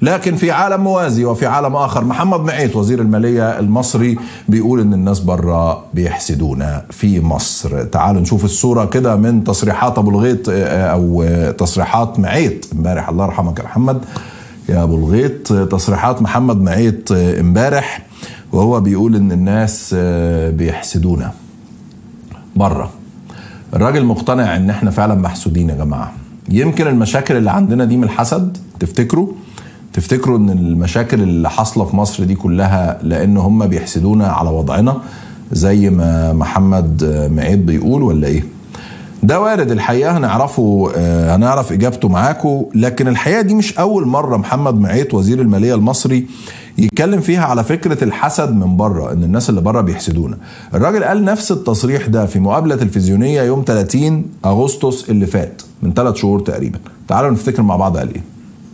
لكن في عالم موازي وفي عالم اخر محمد معيط وزير الماليه المصري بيقول ان الناس بره بيحسدونا في مصر تعالوا نشوف الصوره كده من تصريحات ابو الغيط او تصريحات معيط امبارح الله يرحمك يا محمد يا ابو الغيط تصريحات محمد معيط امبارح وهو بيقول ان الناس بيحسدونا بره الراجل مقتنع ان احنا فعلا محسودين يا جماعه يمكن المشاكل اللي عندنا دي من الحسد تفتكروا تفتكروا ان المشاكل اللي حاصله في مصر دي كلها لان هم بيحسدونا على وضعنا زي ما محمد معيد بيقول ولا ايه ده وارد الحقيقه هنعرفه هنعرف اجابته معاكم لكن الحقيقه دي مش اول مره محمد معيط وزير الماليه المصري يتكلم فيها على فكره الحسد من بره ان الناس اللي بره بيحسدونا الراجل قال نفس التصريح ده في مقابله تلفزيونيه يوم 30 اغسطس اللي فات من ثلاث شهور تقريبا تعالوا نفتكر مع بعض قال ايه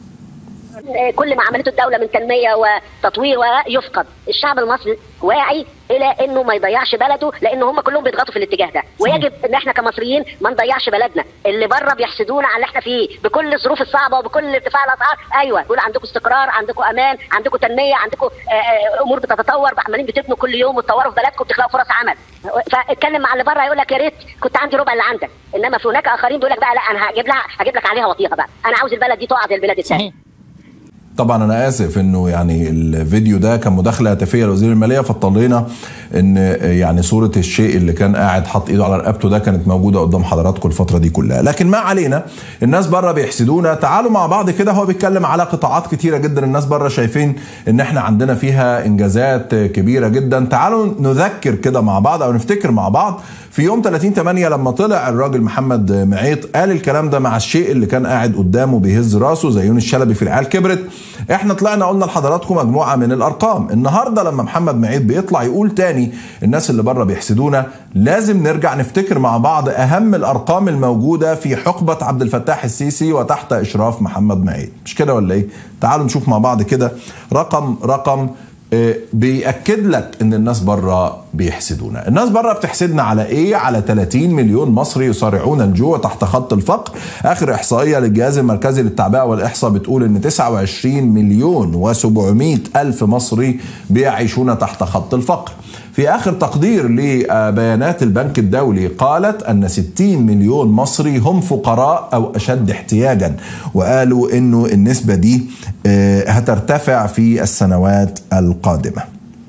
كل ما عملته الدولة من تنمية وتطوير يفقد الشعب المصري واعي الى انه ما يضيعش بلده لان هم كلهم بيضغطوا في الاتجاه ده ويجب ان احنا كمصريين ما نضيعش بلدنا اللي بره بيحسدونا على اللي احنا فيه بكل الظروف الصعبه وبكل ارتفاع الاسعار ايوه يقول عندكم استقرار عندكم امان عندكم تنميه عندكم امور بتتطور عمالين بتبنوا كل يوم وتطوروا في بلدكم وبتخلقوا فرص عمل فاتكلم مع اللي بره يقول لك يا ريت كنت عندي ربع اللي عندك انما في هناك اخرين بيقول لك بقى لا انا هجيب لها هجيب لك عليها وطيها بقى انا عاوز البلد دي تقع زي البلاد الثانيه طبعا انا اسف انه يعني الفيديو ده كان مداخله هاتفيه لوزير الماليه فاضطرينا ان يعني صوره الشيء اللي كان قاعد حاط ايده على رقبته ده كانت موجوده قدام حضراتكم الفتره دي كلها لكن ما علينا الناس بره بيحسدونا تعالوا مع بعض كده هو بيتكلم على قطاعات كتيره جدا الناس بره شايفين ان احنا عندنا فيها انجازات كبيره جدا تعالوا نذكر كده مع بعض او نفتكر مع بعض في يوم 30 8 لما طلع الراجل محمد معيط قال الكلام ده مع الشيء اللي كان قاعد قدامه بيهز راسه زي يونس الشلبي في العيال كبرت احنا طلعنا قلنا لحضراتكم مجموعه من الارقام النهارده لما محمد معيط بيطلع يقول تاني الناس اللي بره بيحسدونا لازم نرجع نفتكر مع بعض اهم الارقام الموجوده في حقبه عبد الفتاح السيسي وتحت اشراف محمد معيط مش كده ولا ايه تعالوا نشوف مع بعض كده رقم رقم بيأكد لك ان الناس بره بيحسدونا الناس بره بتحسدنا على ايه على 30 مليون مصري يصارعون الجوع تحت خط الفقر اخر احصائيه للجهاز المركزي للتعبئه والاحصاء بتقول ان 29 مليون و700 الف مصري بيعيشون تحت خط الفقر في آخر تقدير لبيانات البنك الدولي قالت أن 60 مليون مصري هم فقراء أو أشد احتياجا وقالوا أنه النسبة دي هترتفع في السنوات القادمة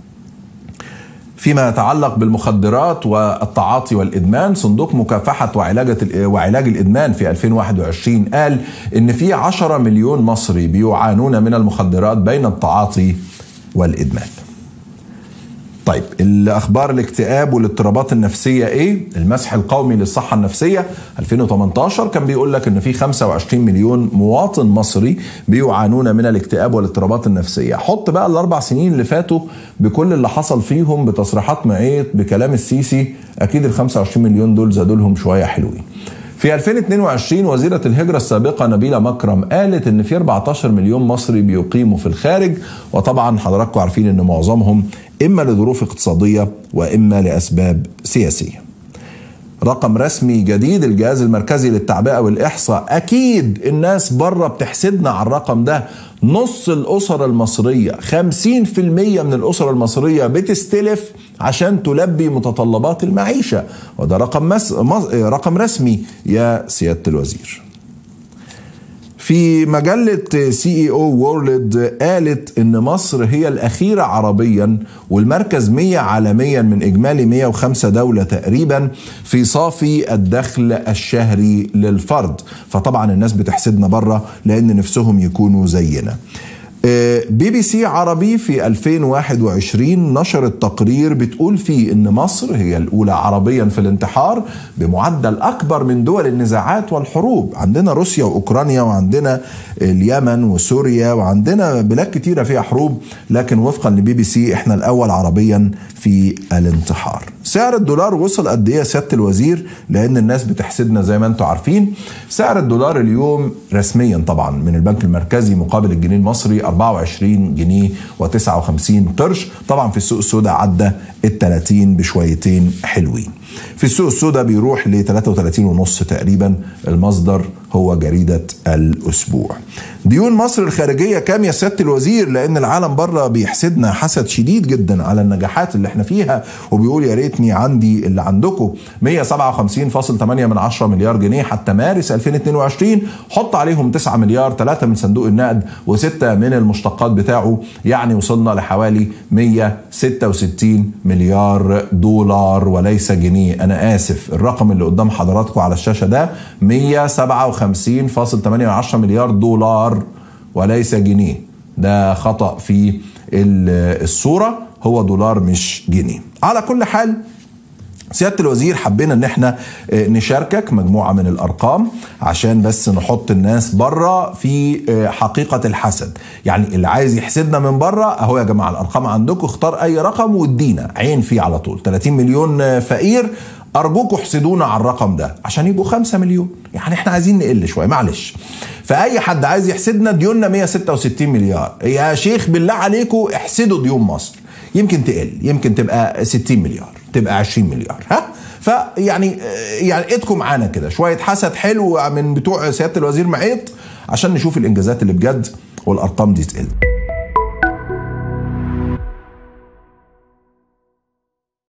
فيما يتعلق بالمخدرات والتعاطي والادمان صندوق مكافحه وعلاج وعلاج الادمان في 2021 قال ان في 10 مليون مصري بيعانون من المخدرات بين التعاطي والادمان. طيب الاخبار الاكتئاب والاضطرابات النفسيه ايه؟ المسح القومي للصحه النفسيه 2018 كان بيقول لك ان في 25 مليون مواطن مصري بيعانون من الاكتئاب والاضطرابات النفسيه، حط بقى الاربع سنين اللي فاتوا بكل اللي حصل فيهم بتصريحات معيط بكلام السيسي اكيد ال 25 مليون دول زادوا لهم شويه حلوين. في 2022 وزيرة الهجرة السابقة نبيلة مكرم قالت ان في 14 مليون مصري بيقيموا في الخارج وطبعا حضراتكم عارفين ان معظمهم اما لظروف اقتصادية واما لاسباب سياسية. رقم رسمي جديد الجهاز المركزي للتعبئة والإحصاء أكيد الناس بره بتحسدنا على الرقم ده نص الأسر المصرية 50% من الأسر المصرية بتستلف عشان تلبي متطلبات المعيشة وده رقم, مس... رقم رسمي يا سيادة الوزير في مجلة سي اي او وورلد قالت ان مصر هي الاخيرة عربيا والمركز 100 عالميا من اجمالي 105 دولة تقريبا في صافي الدخل الشهري للفرد فطبعا الناس بتحسدنا بره لان نفسهم يكونوا زينا بي بي سي عربي في 2021 نشرت تقرير بتقول فيه ان مصر هي الاولى عربيا في الانتحار بمعدل اكبر من دول النزاعات والحروب عندنا روسيا واوكرانيا وعندنا اليمن وسوريا وعندنا بلاد كتيره فيها حروب لكن وفقا لبي بي سي احنا الاول عربيا في الانتحار سعر الدولار وصل قد ايه يا سياده الوزير لان الناس بتحسدنا زي ما انتم عارفين سعر الدولار اليوم رسميا طبعا من البنك المركزي مقابل الجنيه المصري 24 جنيه و59 قرش طبعا في السوق السوداء عدى ال 30 بشويتين حلوين في السوق السوداء بيروح ل 33 ونص تقريبا المصدر هو جريدة الأسبوع ديون مصر الخارجية كام يا سيادة الوزير لأن العالم بره بيحسدنا حسد شديد جدا على النجاحات اللي احنا فيها وبيقول يا ريتني عندي اللي عندكم 157.8 من 10 مليار جنيه حتى مارس 2022 حط عليهم 9 مليار 3 من صندوق النقد و6 من المشتقات بتاعه يعني وصلنا لحوالي 166 مليار دولار وليس جنيه أنا آسف الرقم اللي قدام حضراتكم على الشاشة ده 157.8 مليار دولار وليس جنيه ده خطأ في الصورة هو دولار مش جنيه على كل حال سيادة الوزير حبينا ان احنا نشاركك مجموعة من الارقام عشان بس نحط الناس بره في حقيقة الحسد يعني اللي عايز يحسدنا من بره اهو يا جماعة الارقام عندكم اختار اي رقم وادينا عين فيه على طول 30 مليون فقير ارجوكم احسدونا على الرقم ده عشان يبقوا 5 مليون يعني احنا عايزين نقل شويه معلش فاي حد عايز يحسدنا ديوننا 166 مليار يا شيخ بالله عليكم احسدوا ديون مصر يمكن تقل يمكن تبقى 60 مليار تبقى 20 مليار ها فيعني يعني ايدكم معانا كده شويه حسد حلو من بتوع سياده الوزير معيط عشان نشوف الانجازات اللي بجد والارقام دي تقل